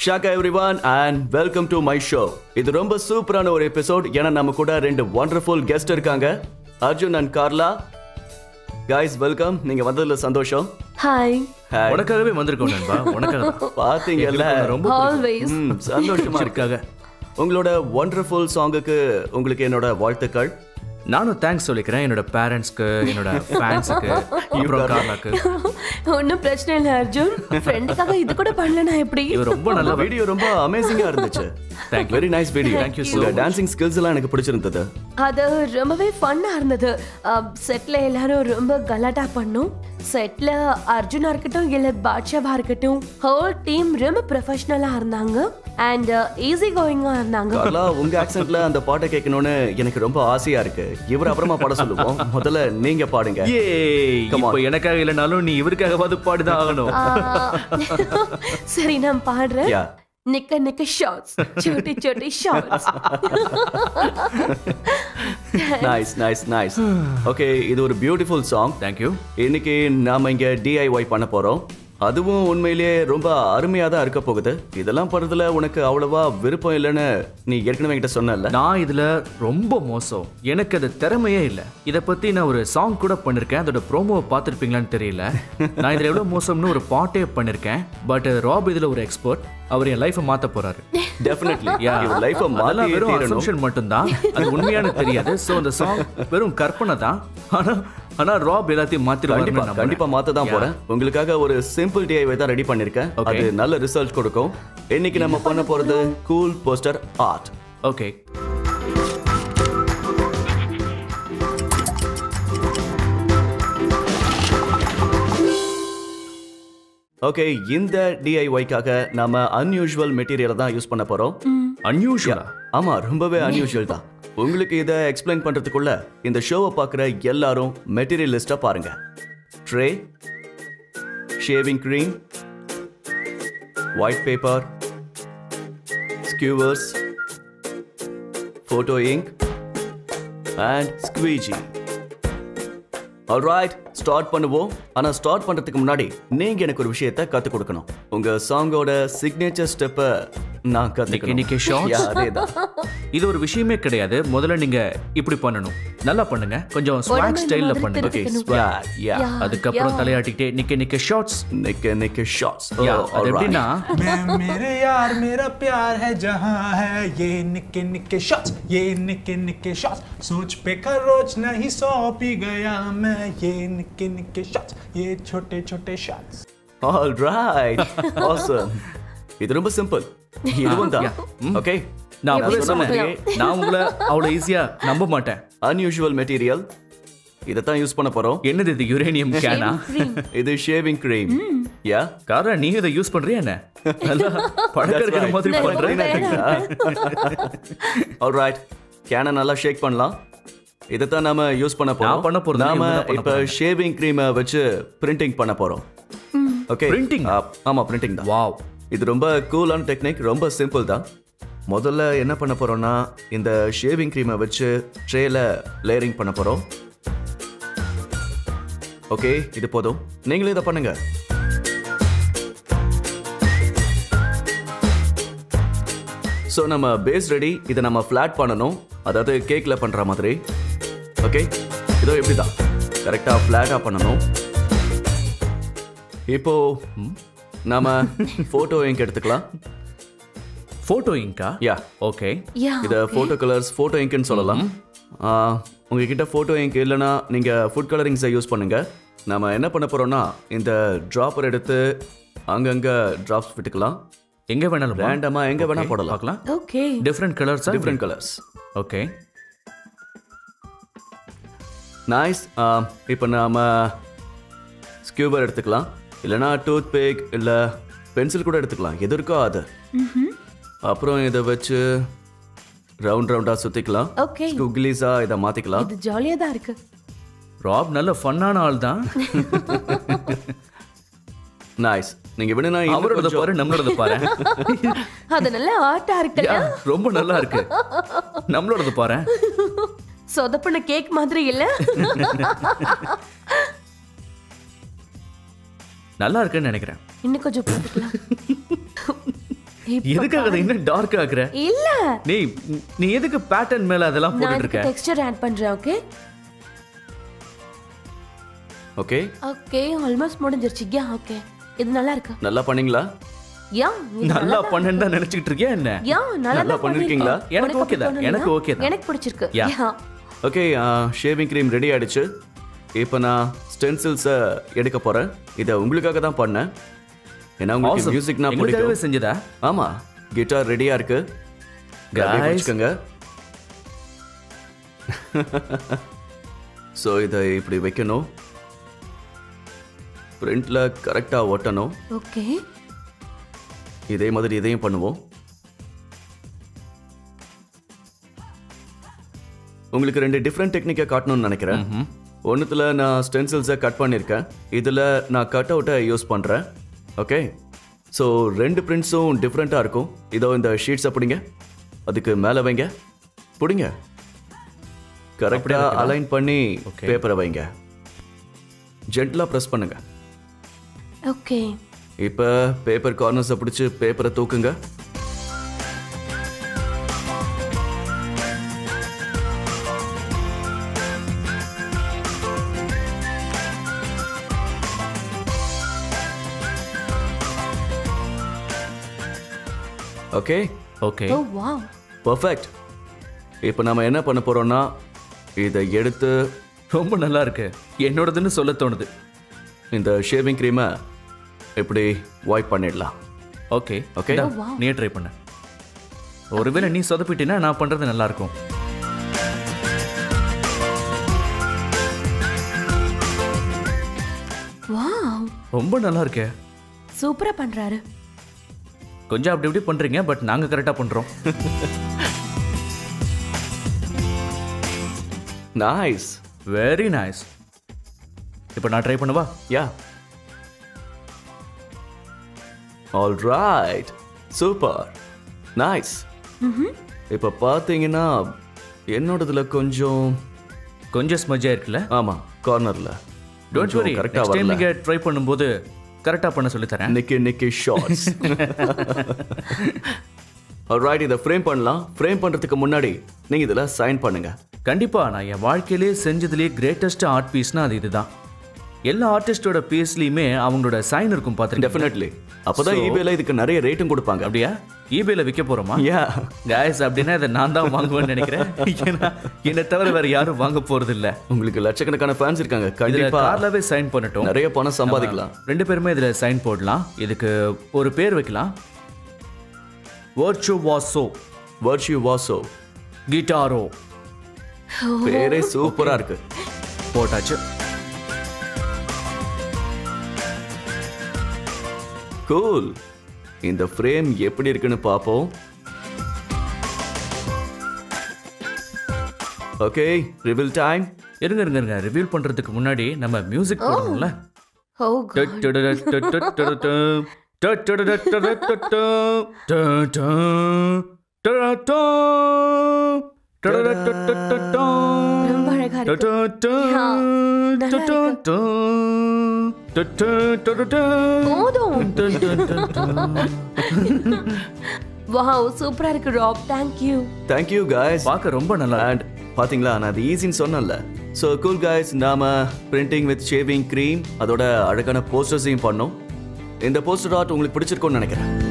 ஷாக்கா everyone and welcome to my show இது ரொம்ப சூப்பரான ஒரு எபிசோட் ஏன்னா நம்ம கூட ரெண்டு வண்டர்ஃபுல் கெஸ்ட் இருக்காங்க Arjun and Carla guys welcome நீங்க வந்ததுல சந்தோஷம் ஹாய் Hi. உனக்காகவே வந்திருக்கோம் நண்பா உனக்காக தான். பாத்தீங்கல்ல எங்களுக்கு உன்னை ரொம்ப பிடிக்கும். ஆல்வேஸ் ம், சந்தோஷமா இருக்காங்க உங்களோட ஒண்டர்ஃபுல் சாங்குக்கு உங்களுக்கு என்னோட வாழ்த்துக்கள் நானும் தேங்க்ஸ் சொல்லிக்கிறேன் என்னோட பேரண்ட்ஸ்க்கு என்னோட ஃபேன்ஸுக்கு அப்புறம் கார்லாக்கு ஒன்றும் பிரச்சனை இல்லை அர்ஜுன் ஃப்ரெண்டுக்காக இது கூட பண்ணலனா எப்படி இவர் ரொம்ப நல்லா வீடியோ ரொம்ப அமேசிங்கா இருந்துச்சு Thank you. Very nice video Thank you so உங்க much. டான்சிங் ஸ்கில்ஸ் எல்லாம் எனக்கு பிடிச்சிருந்தது அது ரொம்பவே ஃபன்னாக இருந்தது செட்டில் எல்லாரும் ரொம்ப கலாட்டா பண்ணோம் செட்டில் அர்ஜுனா இருக்கட்டும் இல்லை பாட்ஷாவா இருக்கட்டும் ஹோல் டீம் ரொம்ப ப்ரொஃபஷ்னலாக இருந்தாங்க அண்ட் ஈஸி கோயிங்காக இருந்தாங்க கார்லா உங்க ஆக்சென்ட்ல அந்த பாட்டை கேட்கணும்னு எனக்கு ரொம்ப ஆசையா இருக்கு இவர் அப்புறமா பாட சொல்லுவோம் முதல்ல நீங்க பாடுங்க ஏய் Come on. இப்போ எனக்காக இல்லைனாலும் நீ இவருக்காகவாது பாடுதான் ஆகணும் ஆ, சரி நான் பாடுறேன் யா நிக்க நிக்க ஷார்ட்ஸ் छोटे छोटे shorts nice nice nice okay இது ஒரு பியூட்டிஃபுல் சாங் தேங்க்யூ இன்னைக்கு நாம இங்க டிஐஒய் பண்ண போறோம் அதுவும் உண்மையிலேயே ரொம்ப அருமையா தான் இருக்க போகுது இதெல்லாம் பண்றதுல உனக்கு அவ்வளவா விருப்பம் இல்லைன்னு நீ ஏற்கனவே என்கிட்ட சொன்னல நான் இதுல ரொம்ப மோசம் எனக்கு அது திறமையே இல்ல இத பத்தி நான் ஒரு சாங் கூட பண்ணிருக்கேன் அதோட ப்ரோமோவை பார்த்திருப்பீங்களான்னு தெரியல நான் இதுல எவ்வளவு மோசம்னு ஒரு பாட்டே பண்ணிருக்கேன் பட் ராப் இதுல ஒரு எக்ஸ்பர்ட் அவர் என் லைஃபை மாத்த போறாரு டெஃபினெட்லி Yeah. இவர் லைஃப அதெல்லாம் மாத்தி வெறும் தீரணும் அசம்ஷன் மட்டும்தான் அது உண்மையான தெரியாது சோ அந்த சாங் வெறும் கற்பனை தான் ஆனா ஆனா ராப் எல்லாத்தையும் கண்டிப்பா மாத்திருவாரு கண்டிப்பா மாத்த தான் போறேன் உங்களுக்காக ஒரு சிம்பிள் டிஐவை தான் ரெடி பண்ணிருக்கேன் Okay. அது நல்ல ரிசல்ட் கொடுக்கும் இன்னைக்கு நம்ம பண்ண போறது cool poster art okay okay இந்த டிஐஒய்க்காக நாம அன்யூஷுவல் மெட்டீரியலை தான் யூஸ் பண்ண போறோம் அன்யூஷுவலா ஆமா ரொம்பவே அன்யூஷுவல் தான் உங்களுக்கு இதை எக்ஸ்பிளைன் பண்றதுக்குள்ள இந்த ஷோவை பார்க்குற எல்லாரும் மெட்டீரியல் லிஸ்ட்டை பாருங்க tray shaving cream white paper skewers photo ink and squeegee alright start பண்ணுவோம் ஆனா ஸ்டார்ட் பண்றதுக்கு முன்னாடி நீங்க எனக்கு ஒரு விஷயத்தை கத்து கொடுக்கணும் உங்க சாங்கோட சிக்னேச்சர் ஸ்டெப்பை நான் கத்துக்கணும் நிக்கி shots? Yeah, அதேதான் இது ஒரு விஷயமே கிடையாது முதல்ல நீங்க இப்படி பண்ணணும் நல்லா பண்ணுங்க கொஞ்சம் ஸ்வாக் உடம்பு ஸ்டைல்ல மாதிரி பண்ணுங்க ஓகே திருப்பிக்கணும். Swag yeah Yeah. அதுக்கப்புறம் Yeah. தலையாட்டிக்கிட்டே நிக்க நிக்க ஷார்ட்ஸ் நிக்க நிக்க ஷாட்ஸ் அது எப்படின்னா मैं मेरे यार मेरा प्यार है जहाँ है ये निके निके शॉट्स ये निके निके शॉट्स सोच पे खरोच नहीं सौंप ही गया मैं ये निके निके शॉट्स ये छोटे छोटे शॉट्स ஆல் ரைட் ஆசம் இது ரொம்ப சிம்பிள் இதுவும் தான் ஓகே நான் எப்படி முதல்ல சொன்னேன் சொல்லலாம்? நான் உங்களை அவ்வளவு ஈஸியா நம்ப மாட்டேன் அன்யூஷுவல் மெட்டீரியல் இதை தான் யூஸ் பண்ண போறோம் என்னது இது யுரேனியம் கேனா இது ஷேவிங் க்ரீம் யா காரா நீ இதை யூஸ் பண்றியா என்ன நல்லா பழக்கம் இருக்கிற மாதிரி நான் பண்றேன் ஆல் ரைட் கேனை நல்லா ஷேக் பண்ணலாம் இதை தான் நாம யூஸ் பண்ண போறோம் நான் பண்ண போறது நாம இவங்க தான் பண்ண இப்ப ஷேவிங் க்ரீமை வச்சு பிரிண்டிங் பண்ண போறோம் ஓகே Printing? ஆமா பிரிண்டிங் தான் வாவ் இது ரொம்ப கூலான டெக்னிக் ரொம்ப சிம்பிள் தான் முதல்ல என்ன பண்ண போறோம்னா இந்த ஷேவிங் க்ரீமை வச்சு ட்ரேல லேயரிங் பண்ண போறோம் ஓகே இது போதும் நீங்களே இதை பண்ணுங்க ஸோ நம்ம பேஸ் ரெடி இதை நம்ம ஃப்ளாட் பண்ணணும் அதாவது கேக்கில் பண்ணுற மாதிரி ஓகே இதோ இப்படி தான் கரெக்டாக ஃப்ளாட்டாக பண்ணணும் இப்போ நாம ஃபோட்டோ இங்க் எடுத்துக்கலாம் போட்டோ இங்கா யா ஓகே யா இத போட்டோ கலர்ஸ் போட்டோ இங்க்னு சொல்லலாம் ஆ, உங்ககிட்ட போட்டோ இங்க் இல்லைன்னா நீங்க ஃபுட் கலரிங்ஸை யூஸ் பண்ணுங்க நாம என்ன பண்ண போறோம்னா இந்த டிராப்பர் எடுத்து அங்கங்க டிராப்ஸ் விட்டுக்கலாம் எங்க வேணாலும் ரேண்டமா எங்க வேணா போடலாம் பார்க்கலாம் okay different colours different colours okay nice இப்போ நாம ஸ்கியூபர் எடுத்துக்கலாம் இல்லைன்னா டூத் பேக் இல்லை பென்சில் கூட எடுத்துக்கலாம் எது இருக்கோ அது அப்புறம் இதை வச்சு ரவுண்ட் ரவுண்டாக சுற்றிக்கலாம் ஓகே ஸ்குக்லீஸாக இதை மாற்றிக்கலாம் இது ஜாலியா தான் இருக்கு ராப் நல்ல ஃபன்னான ஆள் தான் நைஸ் நீங்க வேணும்னா இன்னும் அவரோட கொஞ்சம் பாரு நம்மளோட பாரு அது நல்ல ஆர்ட்டா இருக்குல்ல யா, ரொம்ப நல்லா இருக்கு நம்மளோடது பாரு சொதப்பன கேக் மாதிரி இல்ல நல்லா இருக்குன்னு நினைக்கிறேன் இன்னும் கொஞ்சம் போட்டுக்கலாம் இப்ப எதுக்காக அதை இன்னும் டார்க் ஆக்குற இல்ல நீ நீ எதுக்கு பேட்டர்ன் மேல அதெல்லாம் நான் போட்டுட்டு இதுக்கு இருக்க டெக்ஸ்டர் ஆட் பண்றேன் ஓகே ஓகே ஓகே ஆல்மோஸ்ட் முடிஞ்சிருச்சு யா ஓகே இது நல்லா இருக்கு நல்லா பண்ணீங்களா யா இது நல்லா பண்ணேன்னு தான் நினைச்சிட்டு இருக்கியா என்ன யா நல்லா நல்லா தான் பண்ணிருக்கீங்களா? பண்ணிருக்கீங்க. எனக்கு உனக்கு okay தான். அப்படி எனக்கு தோணலையா? okay தான். எனக்கு பிடிச்சிருக்கு Yeah. Yeah okay shaving cream ready ஆயிடுச்சு இப்போ நான் ஸ்டென்சில்ஸை எடுக்க போறேன் இதை உங்களுக்காக தான் பண்ணேன் ஏன்னா உங்களுக்கு Awesome. மியூசிக்னா எங்களுக்காகவே பிடிக்கும் செஞ்சதா ஆமா கிட்டார் ரெடியா இருக்கு அப்படியே Guys. வச்சுக்கோங்க ஸோ இதை இப்படி வைக்கணும் பிரிண்ட்ல கரெக்டாக ஒட்டணும் ஓகே இதே மாதிரி இதையும் பண்ணுவோம் உங்களுக்கு ரெண்டு டிஃப்ரெண்ட் டெக்னிக்கை காட்டணும்னு நினைக்கிறேன் ஒன்றுத்தில் நான் ஸ்டென்சில்ஸை கட் பண்ணியிருக்கேன் இதில் நான் கட் அவுட்டை யூஸ் பண்ணுறேன் ஓகே ஸோ ரெண்டு பிரிண்ட்ஸும் டிஃப்ரெண்ட்டாக இருக்கும் இதோ இந்த ஷீட்ஸை பிடிங்க அதுக்கு மேலே வைங்க பிடிங்க கரெக்டாக அலைன் பண்ணி பேப்பரை வைங்க ஜென்டலாக ப்ரெஸ் பண்ணுங்க ஓகே இப்போ பேப்பர் கார்னர்ஸை பிடிச்சி பேப்பரை தூக்குங்க okay okay oh wow perfect இப்போ நம்ம என்ன பண்ண போறோம்னா இதை எடுத்து ரொம்ப நல்லா இருக்கு என்னோடதுன்னு சொல்ல தோணுது இந்த ஷேவிங் க்ரீமை இப்படி வாய்ப் பண்ணிடலாம் ஓகே Okay. இந்தா, Oh, wow. நீயே ட்ரை பண்ண ஒருவேளை நீ சொதப்பிட்டினா நான் பண்றது நல்லா இருக்கும் வாவ் ரொம்ப நல்லா இருக்கே சூப்பரா பண்றாரு கொஞ்சம் அப்படி இப்படி பண்றீங்க பட் நாங்க கரெக்டா பண்றோம் நைஸ் வெரி நைஸ் இப்போ நான் ட்ரை பண்ணவா yeah all right super nice இப்போ பார்த்தீங்கன்னா என்னோடதுல கொஞ்சம் கொஞ்சம் ஸ்மஜ்ஜா இருக்குல்ல ஆமா கார்னர்ல டோன்ட் வரி கரெக்டா நெக்ஸ்ட் டைம் வரல நீங்க ட்ரை பண்ணும்போது கரெக்டா பண்ண சொல்லி தரேன் நிக்கி நிக்கி ஷார்ட்ஸ் ரைட் இதை ஃப்ரேம் பண்ணலாம் ஃப்ரேம் பண்றதுக்கு முன்னாடி நீங்க இதுல சைன் பண்ணுங்க கண்டிப்பா நான் என் வாழ்க்கையிலே செஞ்சதுலேயே கிரேட்டஸ்ட் ஆர்ட் பீஸ்னா அது இதுதான் எல்லா ஆர்டிஸ்டோட பீஸ்லயுமே அவங்களோட சைன் இருக்கும் பார்த்துருக்கேன் டெஃபினெட்லி அப்பதான் ஈபேல இதுக்கு நிறைய ரேட்டும் கொடுப்பாங்க அப்படியா ஈபேல விற்க போறோமா யா காய்ஸ் அப்படின்னா இதை நான் தான் வாங்குவேன்னு நினைக்கிறேன் ஏன்னா என்னை தவிர வேற யாரும் வாங்க போறது இல்ல உங்களுக்கு லட்சக்கணக்கான ஃபேன்ஸ் இருக்காங்க இதுல கண்டிப்பா கார்லாவே சைன் பண்ணட்டும் நிறைய பணம் சம்பாதிக்கலாம் ரெண்டு பேருமே இதுல சைன் போடலாம் இதுக்கு ஒரு பேர் வைக்கலாம் வர்ச்சு வாசோ வர்ச்சியூ வாசோ கிட்டாரோ பேரே சூப்பரா இருக்கு போட்டாச்சு கூல் இந்த ஃப்ரேம் எப்படி இருக்குன்னு பார்ப்போம் ஓகே ரிவில் டைம் இருங்க இருங்க இருங்க ரிவீல் பண்றதுக்கு முன்னாடி நம்ம மியூசிக் போடணும்ல ஓ ரொம்ப அழகா இருக்கு போதும் வாவ் சூப்பரா இருக்கு wrap thank you thank you guys பார்க்க ரொம்ப நல்லா அண்ட் பாத்தீங்களா நான் அது ஈஸின்னு சொன்னேன்ல ஸோ கூல் காய்ஸ் நாம பிரிண்டிங் வித் ஷேவிங் க்ரீம் அதோட அழகான போஸ்டர்ஸையும் பண்ணோம் இந்த போஸ்டர் ஆர்ட் உங்களுக்கு பிடிச்சிருக்கும்னு நினைக்கிறேன்